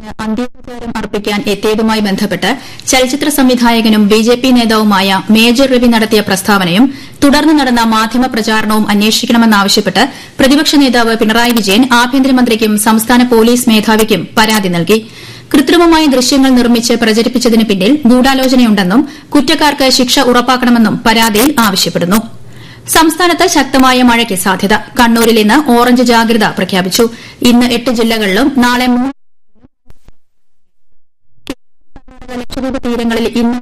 അന്ത്യോപചാരം അർപ്പിക്കാൻ എത്തിയതുമായി ബന്ധപ്പെട്ട് ചലച്ചിത്ര സംവിധായകനും ബിജെപി നേതാവുമായ മേജർ രവി നടത്തിയ പ്രസ്താവനയും തുടർന്ന് നടന്ന മാധ്യമ പ്രചാരണവും അന്വേഷിക്കണമെന്നാവശ്യപ്പെട്ട് പ്രതിപക്ഷ നേതാവ് പിണറായി വിജയൻ ആഭ്യന്തരമന്ത്രിക്കും സംസ്ഥാന പോലീസ് മേധാവിക്കും പരാതി നൽകി കൃത്രിമമായ ദൃശ്യങ്ങൾ നിർമ്മിച്ച് പ്രചരിപ്പിച്ചതിന് പിന്നിൽ ഗൂഢാലോചനയുണ്ടെന്നും കുറ്റക്കാർക്ക് ശിക്ഷ ഉറപ്പാക്കണമെന്നും പരാതിയിൽ ആവശ്യപ്പെടുന്നു സംസ്ഥാനത്ത് ശക്തമായ മഴയ്ക്ക് സാധ്യത കണ്ണൂരിൽ ഇന്ന് ഓറഞ്ച് ജാഗ്രത പ്രഖ്യാപിച്ചു ഇന്ന് എട്ട് ജില്ലകളിലും നാളെ മൂന്ന് ലക്ഷദ്വീപ് തീരങ്ങളിൽ ഇന്ന്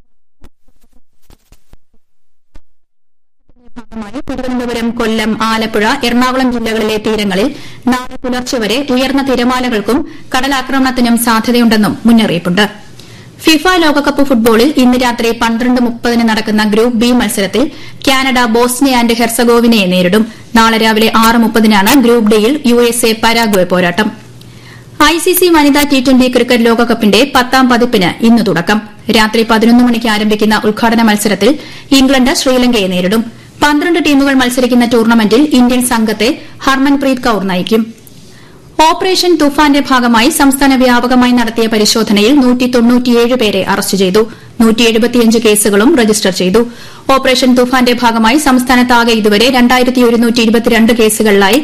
ഭാഗമായി തിരുവനന്തപുരം കൊല്ലം ആലപ്പുഴ എറണാകുളം ജില്ലകളിലെ തീരങ്ങളിൽ നാളെ പുലർച്ചെ വരെ ഉയർന്ന തിരമാലകൾക്കും കടലാക്രമണത്തിനും സാധ്യതയുണ്ടെന്നും മുന്നറിയിപ്പുണ്ട് ഫിഫ ലോകകപ്പ് ഫുട്ബോളിൽ ഇന്ന് രാത്രി പന്ത്രണ്ട് മുപ്പതിന് നടക്കുന്ന ഗ്രൂപ്പ് ബി മത്സരത്തിൽ കാനഡ ബോസ്നിയ ആന്റ് ഹെർസഗോവിനയെ നേരിടും നാളെ രാവിലെ ആറ് മുപ്പതിനാണ് ഗ്രൂപ്പ് ഡിയിൽ യുഎസ്എ പരാഗ്വെ പോരാട്ടം ഐസിസി വനിതാ ടി ട്വന്റി ക്രിക്കറ്റ് ലോകകപ്പിന്റെ പത്താം പതിപ്പിന് ഇന്ന് തുടക്കം രാത്രി പതിനൊന്ന് മണിക്ക് ആരംഭിക്കുന്ന ഉദ്ഘാടന മത്സരത്തിൽ ഇംഗ്ലണ്ട് ശ്രീലങ്കയെ നേരിടും പന്ത്രണ്ട് ടീമുകൾ മത്സരിക്കുന്ന ടൂർണമെന്റിൽ ഇന്ത്യൻ സംഘത്തെ ഹർമൻപ്രീത് കൌർ നയിക്കും ഓപ്പറേഷൻ തുഫാന്റെ ഭാഗമായി സംസ്ഥാന വ്യാപകമായി നടത്തിയ പരിശോധനയിൽ പേരെ അറസ്റ്റ് ചെയ്തു കേസുകളും രജിസ്റ്റർ ചെയ്തു ഓപ്പറേഷൻ തുഫാന്റെ ഭാഗമായി സംസ്ഥാനത്താകെ ഇതുവരെ കേസുകളിലായി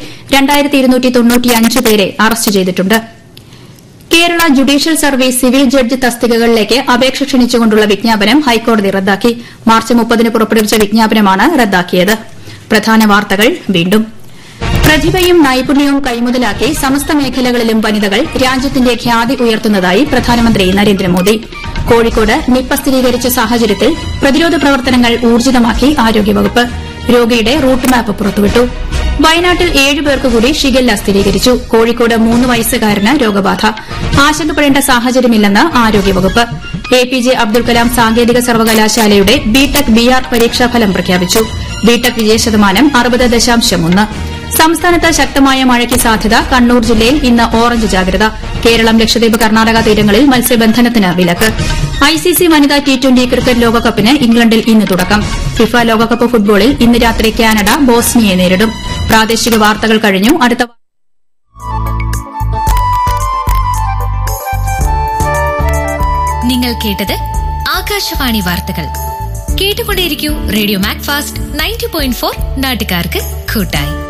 പേരെ അറസ്റ്റ് ചെയ്തിട്ടുണ്ട് Kerala judicial service civil judge തസ്തികകളിലേക്ക് അപേക്ഷ ക്ഷണിച്ചുകൊണ്ടുള്ള വിജ്ഞാപനം ഹൈക്കോടതി റദ്ദാക്കി മാർച്ച് മുപ്പതിന് പുറപ്പെടുവിച്ച വിജ്ഞാപനമാണ് റദ്ദാക്കിയത് പ്രധാന വാർത്തകൾ വീണ്ടും പ്രതിഭയും നൈപുണ്യവും കൈമുതലാക്കി സമസ്ത മേഖലകളിലും വനിതകൾ രാജ്യത്തിന്റെ ഖ്യാതി ഉയർത്തുന്നതായി പ്രധാനമന്ത്രി നരേന്ദ്രമോദി കോഴിക്കോട് നിപ്പ സ്ഥിരീകരിച്ച സാഹചര്യത്തിൽ പ്രതിരോധ പ്രവർത്തനങ്ങൾ ഊർജിതമാക്കി ആരോഗ്യവകുപ്പ് രോഗിയുടെ റൂട്ട് മാപ്പ് പുറത്തുവിട്ടു വയനാട്ടിൽ ഏഴുപേർക്ക് കൂടി ഷിഗല്ല സ്ഥിരീകരിച്ചു കോഴിക്കോട് മൂന്ന് വയസ്സുകാരന് രോഗബാധ ആശങ്കപ്പെടേണ്ട സാഹചര്യമില്ലെന്ന് ആരോഗ്യവകുപ്പ് A P J Abdul Kalam സാങ്കേതിക സർവകലാശാലയുടെ ബിടെക് ബിആർ പരീക്ഷാഫലം പ്രഖ്യാപിച്ചു ബിടെക് വിജയശതമാനം അറുപത് ദശാംശം ഒന്ന് സംസ്ഥാനത്ത് ശക്തമായ മഴയ്ക്ക് സാധ്യത കണ്ണൂർ ജില്ലയിൽ ഇന്ന് ഓറഞ്ച് ജാഗ്രത കേരളം ലക്ഷദ്വീപ് കർണാടക തീരങ്ങളിൽ മത്സ്യബന്ധനത്തിന് വിലക്ക് ഐസിസി വനിതാ ടി ട്വന്റി ക്രിക്കറ്റ് ലോകകപ്പിന് ഇംഗ്ലണ്ടിൽ ഇന്ന് തുടക്കം ഫിഫ ലോകകപ്പ് ഫുട്ബോളിൽ ഇന്ന് രാത്രി കാനഡ ബോസ്നിയയെ നേരിടും പ്രാദേശിക വാർത്തകൾ കഴിഞ്ഞു അടുത്ത നിങ്ങൾ കേട്ടത് ആകാശവാണി വാർത്തകൾ കേട്ടുകൊണ്ടേയിരിക്കൂ radio Mac fast ninety point four നാട്ടുകാർക്ക് കൂട്ടായി